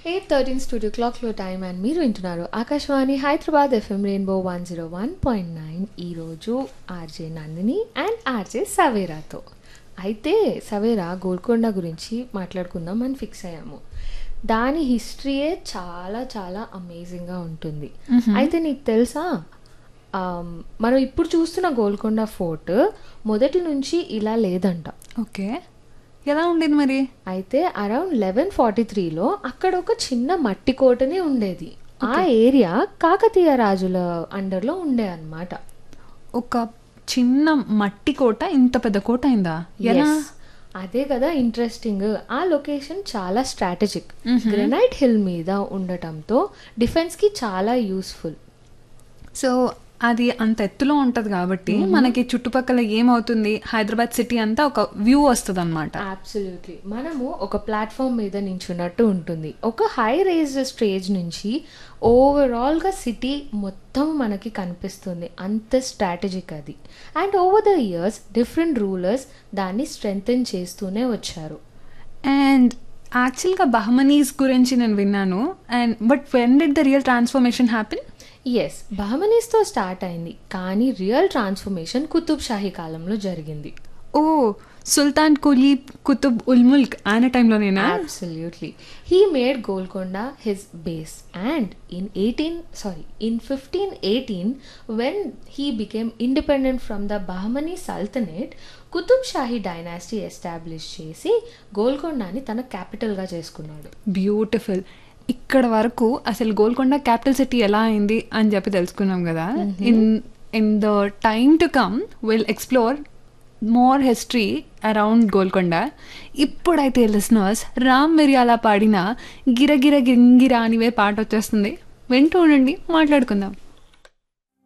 Eight thirteen studio క్లాక్లో time and మీరు వింటున్నారు Akashvani Hyderabad FM rainbow one zero one point nine ఈరోజు ఆర్జే నందిని అండ్ ఆర్జే సవేరాతో అయితే సవేరా గోల్కొండ గురించి మాట్లాడుకుందాం అని ఫిక్స్ అయ్యాము దాని హిస్టరీయే చాలా చాలా అమేజింగ్గా ఉంటుంది అయితే నీకు తెలుసా ఆమ్, మనం ఇప్పుడు చూస్తున్న గోల్కొండ ఫోర్ట్ మొదటి నుంచి ఇలా లేదంట ఓకే ఎలా ఉండేది మరి అయితే అరౌండ్ లెవెన్ ఫార్టీ త్రీలో అక్కడ ఒక చిన్న మట్టి కోటనే ఉండేది ఆ ఏరియా కాకతీయ రాజుల అండర్లో ఉండే అన్నమాట ఒక చిన్న మట్టి కోట ఇంత పెద్ద కోట అయిందా ఎలా Yes. అదే కదా ఇంట్రెస్టింగ్ ఆ లొకేషన్ చాలా స్ట్రాటజిక్ గ్రెనైట్ హిల్ మీద ఉండటంతో డిఫెన్స్ కి చాలా యూస్ఫుల్ సో అది అంత ఎత్తులో ఉంటది కాబట్టి మనకి చుట్టుపక్కల ఏమవుతుంది హైదరాబాద్ సిటీ అంతా ఒక వ్యూ వస్తుంది అనమాట అబ్సల్యూట్లీ మనము ఒక ప్లాట్ఫామ్ మీద నించున్నట్టు ఉంటుంది ఒక హై రేజ్ స్టేజ్ నుంచి ఓవరాల్గా సిటీ మొత్తం మనకి కనిపిస్తుంది అంత స్ట్రాటజిక్ అది and over the years different rulers దాన్ని స్ట్రెంగ్తెన్ చేస్తూనే వచ్చారు అండ్ యాక్చువల్గా బహమనీస్ గురించి నేను విన్నాను and but when did the real transformation happen ఎస్ బహమనీస్తో స్టార్ట్ అయింది కానీ రియల్ ట్రాన్స్ఫర్మేషన్ కుతుబ్ షాహీ కాలంలో జరిగింది ఓ సుల్తాన్ కులీబ్ కుతుబ్ ఉల్ ముల్క్ ఆయన టైంలోనేనా Absolutely. He made Golconda his base and in 18 sorry in 1518 when he became independent from the Bahmani Sultanate Qutub Shahi dynasty establish చేసి గోల్కొండని తన capital గా చేసుకున్నాడు బ్యూటిఫుల్ ఇక్కడ వరకు అసలు గోల్కొండ క్యాపిటల్ సిటీ ఎలా అయింది అని చెప్పి తెలుసుకున్నాం కదా in in the time to come will explore more history around Golconda ఇప్పుడైతే లిసనర్స్ రామ్ మిరియాల పాడిన గిరగిర గింగిరా అనివే పాట వచ్చేస్తుంది వింటూ ఉండండి మాట్లాడుకుందాం